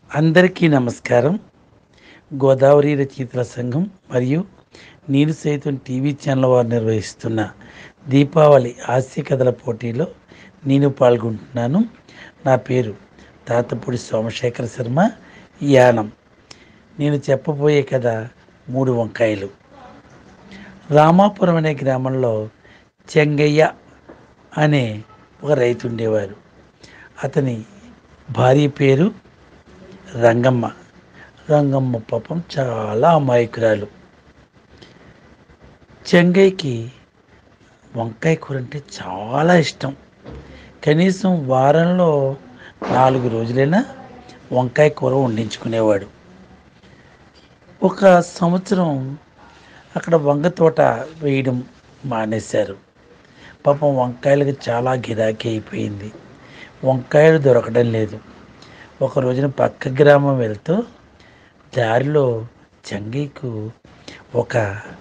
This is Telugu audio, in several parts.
అందరికీ నమస్కారం గోదావరి రచయితల సంఘం మరియు నేను సైతం టీవీ ఛానల్ వారు నిర్వహిస్తున్న దీపావళి హాస్య కథల పోటీలో నేను పాల్గొంటున్నాను నా పేరు తాతపూడి సోమశేఖర శర్మ యానం నేను చెప్పబోయే కథ మూడు వంకాయలు రామాపురం అనే గ్రామంలో చెంగయ్య అనే ఒక రైతు ఉండేవారు అతని భార్య పేరు రంగమ్మ రంగమ్మ పాపం చాలా అమాయకురాలు చెంగయ్యకి వంకాయ కూర అంటే చాలా ఇష్టం కనీసం వారంలో నాలుగు రోజులైనా వంకాయ కూర వండించుకునేవాడు ఒక సంవత్సరం అక్కడ వంగ తోట వేయడం మానేశారు పాపం వంకాయలకు చాలా గిరాకీ అయిపోయింది వంకాయలు దొరకడం లేదు ఒక రోజున పక్క గ్రామం వెళ్తూ దారిలో చంగీకు ఒక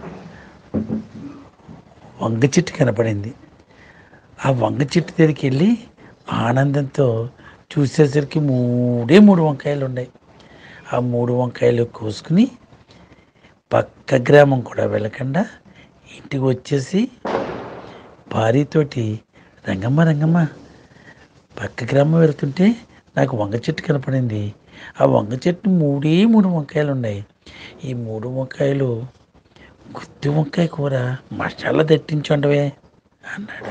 వంగ చెట్టు కనపడింది ఆ వంగ చెట్టు దగ్గరికి వెళ్ళి ఆనందంతో చూసేసరికి మూడే మూడు వంకాయలు ఉన్నాయి ఆ మూడు వంకాయలు కోసుకుని పక్క గ్రామం కూడా వెళ్ళకుండా ఇంటికి వచ్చేసి భార్యతోటి రంగమ్మ రంగమ్మ పక్క గ్రామం వెళ్తుంటే నాకు వంగ చెట్టు కనపడింది ఆ వంగ చెట్టు మూడే మూడు వంకాయలు ఉన్నాయి ఈ మూడు వంకాయలు గుత్తి వంకాయ కూర మసాలా దట్టించండవే అన్నాడు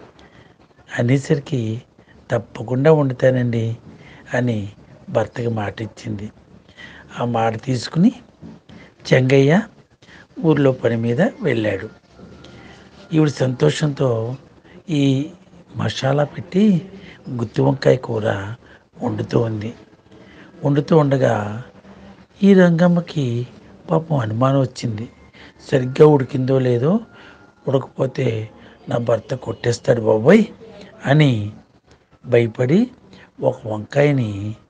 అనేసరికి తప్పకుండా వండుతానండి అని భర్తకి మాట ఇచ్చింది ఆ మాట తీసుకుని చెంగయ్య ఊర్లో పని మీద వెళ్ళాడు ఈవిడ సంతోషంతో ఈ మసాలా పెట్టి గుత్తి వంకాయ కూర వండుతూ ఉంది వండుతూ ఉండగా ఈ రంగమ్మకి పాపం అనుమానం వచ్చింది సరిగ్గా ఉడికిందో లేదో ఉడకపోతే నా భర్త కొట్టేస్తాడు బాబోయ్ అని భయపడి ఒక వంకాయని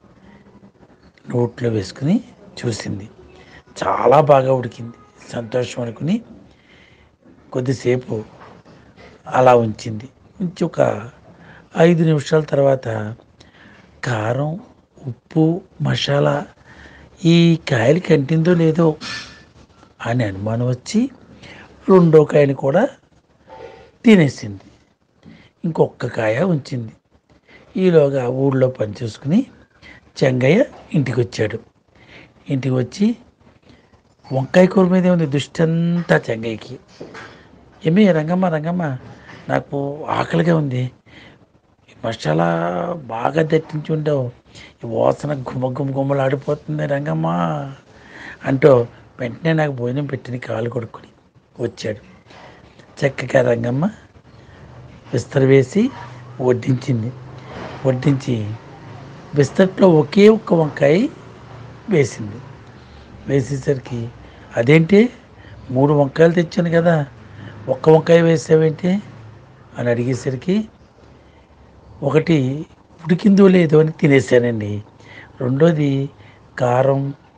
నోట్లో వేసుకుని చూసింది చాలా బాగా ఉడికింది సంతోషం అనుకుని కొద్దిసేపు అలా ఉంచింది ఉంచి ఒక ఐదు నిమిషాల తర్వాత కారం ఉప్పు మసాలా ఈ కాయలు కంటిందో లేదో అని అనుమానం వచ్చి రెండో కాయని కూడా తినేసింది ఇంకొక కాయ ఉంచింది ఈలోగా ఊళ్ళో పని చూసుకుని చెంగయ్య ఇంటికి వచ్చాడు ఇంటికి వచ్చి వంకాయ కూర మీదే ఉంది దృష్టి అంతా చెంగయ్యకి ఏమి రంగమ్మ రంగమ్మ నాకు ఆకలిగా ఉంది ఈ మసాలా బాగా దట్టించి ఉండవు ఈ వాసన గుమ్మ గుమ్మ గుమ్మలాడిపోతుంది రంగమ్మ అంటూ వెంటనే నాకు భోజనం పెట్టిన కాలు కొడుకుని వచ్చాడు చక్కగా రంగమ్మ విస్తర వేసి వడ్డించింది వడ్డించి బిస్తట్లో ఒకే ఒక్క వంకాయ వేసింది వేసేసరికి అదేంటి మూడు వంకాయలు తెచ్చాను కదా ఒక్క వంకాయ వేసావేంటి అని అడిగేసరికి ఒకటి ఉడికిందో లేదో అని తినేసానండి రెండోది కారం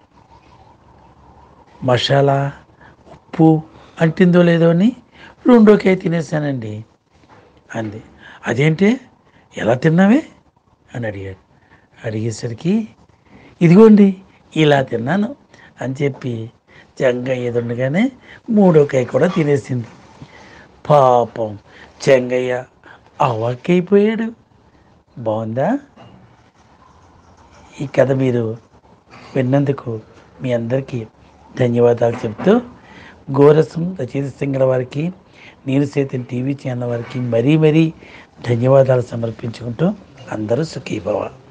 మసాలా ఉప్పు అంటిందో లేదో అని రెండోకాయ తినేసానండి అంది అదేంటి ఎలా తిన్నావే అని అడిగాడు అడిగేసరికి ఇదిగోండి ఇలా తిన్నాను అని చెప్పి చెంగయ్య ఎదుండగానే మూడో కాయ కూడా తినేసింది పాపం చెంగయ్య అవాక్కైపోయాడు బాగుందా ఈ కథ మీరు విన్నందుకు మీ అందరికీ ధన్యవాదాలు చెప్తూ గోరసం రచయిత సింగల వారికి నేను సైతం టీవీ ఛానల్ వారికి మరీ మరీ ధన్యవాదాలు సమర్పించుకుంటూ అందరూ సుఖీభవ